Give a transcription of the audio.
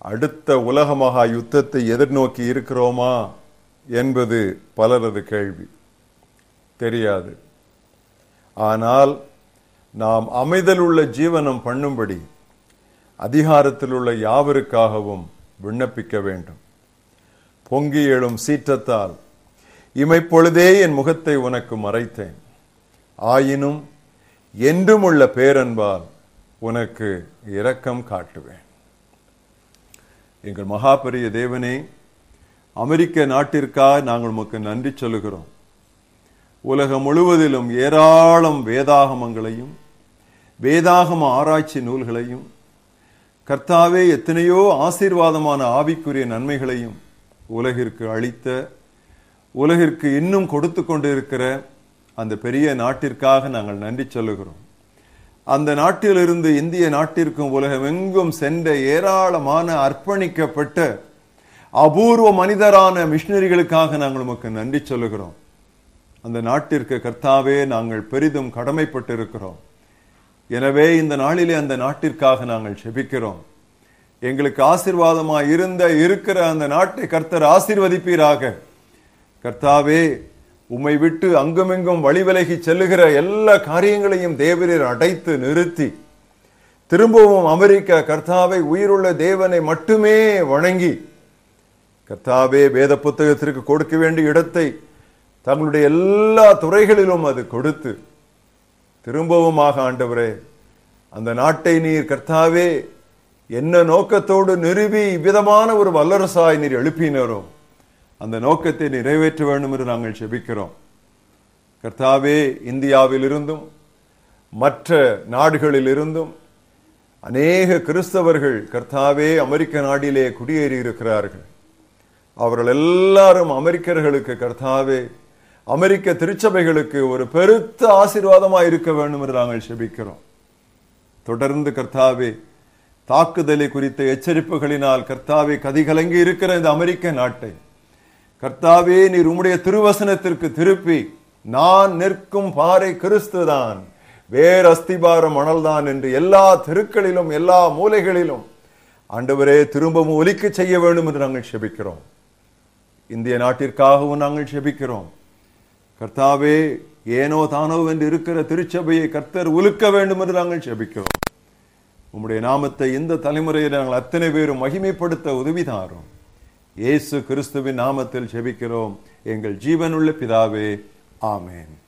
அடுத்த உலக மகா யுத்தத்தை எதிர்நோக்கி இருக்கிறோமா என்பது பலரது கேள்வி தெரியாது ஆனால் நாம் அமைதல் உள்ள ஜீவனம் பண்ணும்படி அதிகாரத்தில் உள்ள யாவருக்காகவும் விண்ணப்பிக்க வேண்டும் பொங்கி எழும் சீற்றத்தால் இமைப்பொழுதே என் முகத்தை உனக்கு மறைத்தேன் ஆயினும் என்றும் உள்ள பேரன்பால் உனக்கு இரக்கம் காட்டுவேன் எங்கள் மகாபரிய தேவனே அமெரிக்க நாட்டிற்காக நாங்கள் உமக்கு நன்றி சொல்லுகிறோம் உலகம் முழுவதிலும் ஏராளம் வேதாகமங்களையும் வேதாகம ஆராய்ச்சி நூல்களையும் கர்த்தாவே எத்தனையோ ஆசீர்வாதமான ஆவிக்குரிய நன்மைகளையும் உலகிற்கு அளித்த உலகிற்கு இன்னும் கொடுத்து கொண்டிருக்கிற அந்த பெரிய நாட்டிற்காக நாங்கள் நன்றி சொல்லுகிறோம் அந்த நாட்டிலிருந்து இந்திய நாட்டிற்கும் உலகமெங்கும் சென்ற ஏராளமான அர்ப்பணிக்கப்பட்ட அபூர்வ மனிதரான மிஷினரிகளுக்காக நாங்கள் உமக்கு நன்றி சொல்லுகிறோம் அந்த நாட்டிற்கு கர்த்தாவே நாங்கள் பெரிதும் கடமைப்பட்டிருக்கிறோம் எனவே இந்த நாளிலே அந்த நாட்டிற்காக நாங்கள் செபிக்கிறோம் எங்களுக்கு ஆசீர்வாதமாய் இருந்த இருக்கிற அந்த நாட்டை கர்த்தர் ஆசீர்வதிப்பீராக கர்த்தாவே உம்மை விட்டு அங்குமெங்கும் வழி விலகி செல்லுகிற எல்லா காரியங்களையும் தேவரீர் அடைத்து நிறுத்தி திரும்பவும் அமெரிக்கா கர்த்தாவை உயிருள்ள தேவனை மட்டுமே வணங்கி கர்த்தாவே வேத புத்தகத்திற்கு கொடுக்க வேண்டிய இடத்தை தங்களுடைய எல்லா துறைகளிலும் அது கொடுத்து திரும்பவுமாக ஆண்டவரே அந்த நாட்டை நீர் கர்த்தாவே என்ன நோக்கத்தோடு நிறுவி இவ்விதமான ஒரு வல்லரசாய் நீர் எழுப்பினரோ அந்த நோக்கத்தை நிறைவேற்ற வேண்டும் என்று நாங்கள் செபிக்கிறோம் கர்த்தாவே இந்தியாவில் இருந்தும் மற்ற நாடுகளில் இருந்தும் அநேக கிறிஸ்தவர்கள் கர்த்தாவே அமெரிக்க நாட்டிலே குடியேறி இருக்கிறார்கள் அவர்கள் எல்லாரும் அமெரிக்கர்களுக்கு கர்த்தாவே அமெரிக்க திருச்சபைகளுக்கு ஒரு பெருத்த ஆசீர்வாதமாக இருக்க வேண்டும் என்று நாங்கள் செபிக்கிறோம் தொடர்ந்து கர்த்தாவே தாக்குதலை குறித்த எச்சரிப்புகளினால் கர்த்தாவே கதிகலங்கி இருக்கிற இந்த அமெரிக்க நாட்டை கர்த்தாவே நீர் உம்முடைய திருவசனத்திற்கு திருப்பி நான் நிற்கும் பாறை கிறிஸ்துதான் வேற அஸ்திபாரம் மணல்தான் என்று எல்லா தெருக்களிலும் எல்லா மூலைகளிலும் ஆண்டவரே திரும்பவும் ஒலிக்க செய்ய வேண்டும் என்று நாங்கள் செபிக்கிறோம் இந்திய நாட்டிற்காகவும் நாங்கள் செபிக்கிறோம் கர்த்தாவே ஏனோ தானோ என்று இருக்கிற திருச்சபையை கர்த்தர் உலுக்க வேண்டும் என்று நாங்கள் செபிக்கிறோம் உம்முடைய நாமத்தை இந்த தலைமுறையில் நாங்கள் அத்தனை பேரும் மகிமைப்படுத்த உதவி தாரும் இயேசு கிறிஸ்துவின் நாமத்தில் செபிக்கிறோம் எங்கள் ஜீவனுள்ள பிதாவே ஆமேன்